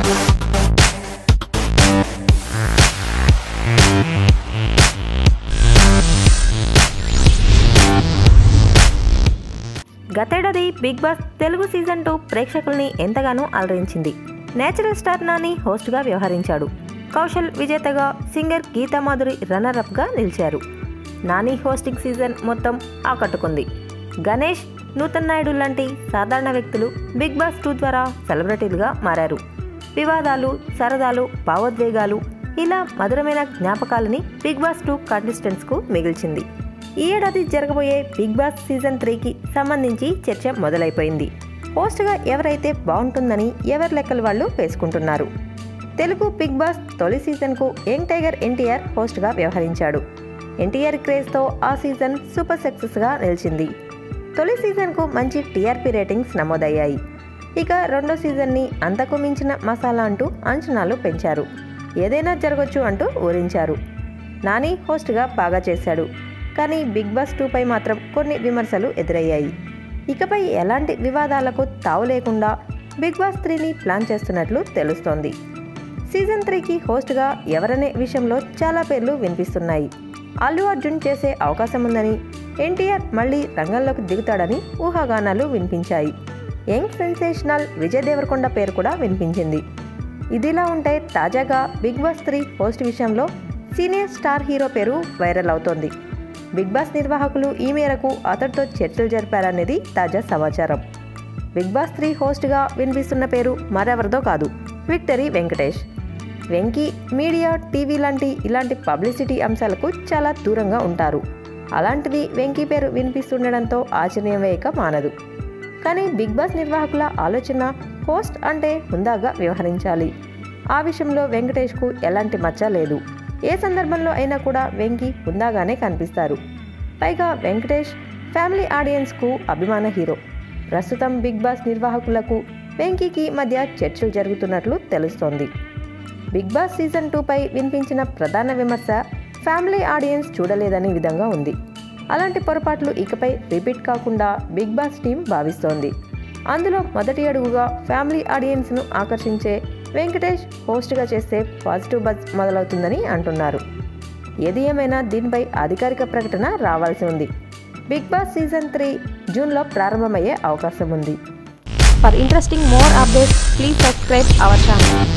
గతేడాది big boss Telugu season two ప్రేక్షకుల్ని ఎంతగానో అలరించింది నేచురల్ స్టార్ నాని హోస్ట్గా వ్యవహరించాడు కౌశల్ విజేతగా సింగర్ గీతామాధురి రన్నర్-అప్గా నిలిచారు నాని హోస్టింగ్ సీజన్ మొత్తం ఆకట్టుకుంది గణేష్ నూతన్ నాయుడు లాంటి సాధారణ వ్యక్తులు బిగ్ బాస్ టూ ద్వారా సెలబ్రిటీలుగా మారారు వివాదాలు సరదాలు భావోద్వేగాలు ఇలా మధురమైన జ్ఞాపకాలని బిగ్ బాస్ టూ కంటెస్టెంట్స్కు మిగిల్చింది ఈ ఏడాది జరగబోయే బిగ్ బాస్ సీజన్ త్రీకి సంబంధించి చర్చ మొదలైపోయింది హోస్ట్గా ఎవరైతే బాగుంటుందని ఎవరి లెక్కలు వాళ్ళు వేసుకుంటున్నారు తెలుగు బిగ్ బాస్ తొలి సీజన్కు యంగ్ టైగర్ ఎన్టీఆర్ హోస్ట్గా వ్యవహరించాడు ఎన్టీఆర్ క్రేజ్తో ఆ సీజన్ సూపర్ సక్సెస్గా నిలిచింది తొలి సీజన్కు మంచి టీఆర్పీ రేటింగ్స్ నమోదయ్యాయి ఇక రెండో సీజన్ని అంతకు మించిన మసాలా అంటూ అంచనాలు పెంచారు ఏదైనా జరగచ్చు అంటూ ఊరించారు నాని హోస్ట్గా బాగా చేశాడు కానీ బిగ్ బాస్ టూపై మాత్రం కొన్ని విమర్శలు ఎదురయ్యాయి ఇకపై ఎలాంటి వివాదాలకు తావు లేకుండా బిగ్ బాస్ త్రీని ప్లాన్ చేస్తున్నట్లు తెలుస్తోంది సీజన్ త్రీకి హోస్ట్గా ఎవరనే విషయంలో చాలా పేర్లు వినిపిస్తున్నాయి అల్లు అర్జున్ చేసే అవకాశం ఉందని ఎన్టీఆర్ మళ్ళీ రంగంలోకి దిగుతాడని ఊహాగానాలు వినిపించాయి యంగ్ సెన్సేషనల్ విజయ్ దేవరకొండ పేరు కూడా వినిపించింది ఇదిలా ఉంటే తాజాగా బిగ్ బాస్ త్రీ హోస్ట్ విషయంలో సీనియర్ స్టార్ హీరో పేరు వైరల్ అవుతోంది బిగ్ బాస్ నిర్వాహకులు ఈ మేరకు అతడితో చర్చలు జరిపారనేది తాజా సమాచారం బిగ్ బాస్ త్రీ హోస్ట్గా వినిపిస్తున్న పేరు మరెవరిదో కాదు victory Venkatesh Venky media TV లాంటి ఇలాంటి పబ్లిసిటీ అంశాలకు చాలా దూరంగా ఉంటారు అలాంటిది వెంకీ పేరు వినిపిస్తుండడంతో ఆశ్చర్యం వేయక మానదు కానీ బిగ్ బాస్ నిర్వాహకుల ఆలోచన హోస్ట్ అంటే హుందాగా వ్యవహరించాలి ఆ విషయంలో వెంకటేష్కు ఎలాంటి మచ్చ లేదు ఏ సందర్భంలో అయినా కూడా వెంకీ హుందాగానే కనిపిస్తారు పైగా వెంకటేష్ ఫ్యామిలీ ఆడియన్స్కు అభిమాన హీరో ప్రస్తుతం బిగ్ బాస్ నిర్వాహకులకు వెంకీకి మధ్య చర్చలు జరుగుతున్నట్లు తెలుస్తోంది బిగ్ బాస్ సీజన్ టూపై వినిపించిన ప్రధాన విమర్శ ఫ్యామిలీ ఆడియన్స్ చూడలేదనే విధంగా ఉంది అలాంటి పొరపాట్లు ఇకపై రిపీట్ కాకుండా బిగ్ బాస్ టీం భావిస్తోంది అందులో మొదటి అడుగుగా ఫ్యామిలీ ఆడియన్స్ను ఆకర్షించే వెంకటేష్ హోస్ట్గా చేస్తే పాజిటివ్ బజ్ మొదలవుతుందని అంటున్నారు ఏది ఏమైనా దీనిపై అధికారిక ప్రకటన రావాల్సి ఉంది బిగ్ బాస్ సీజన్ త్రీ జూన్లో ప్రారంభమయ్యే అవకాశం ఉంది For interesting more updates, please subscribe our channel.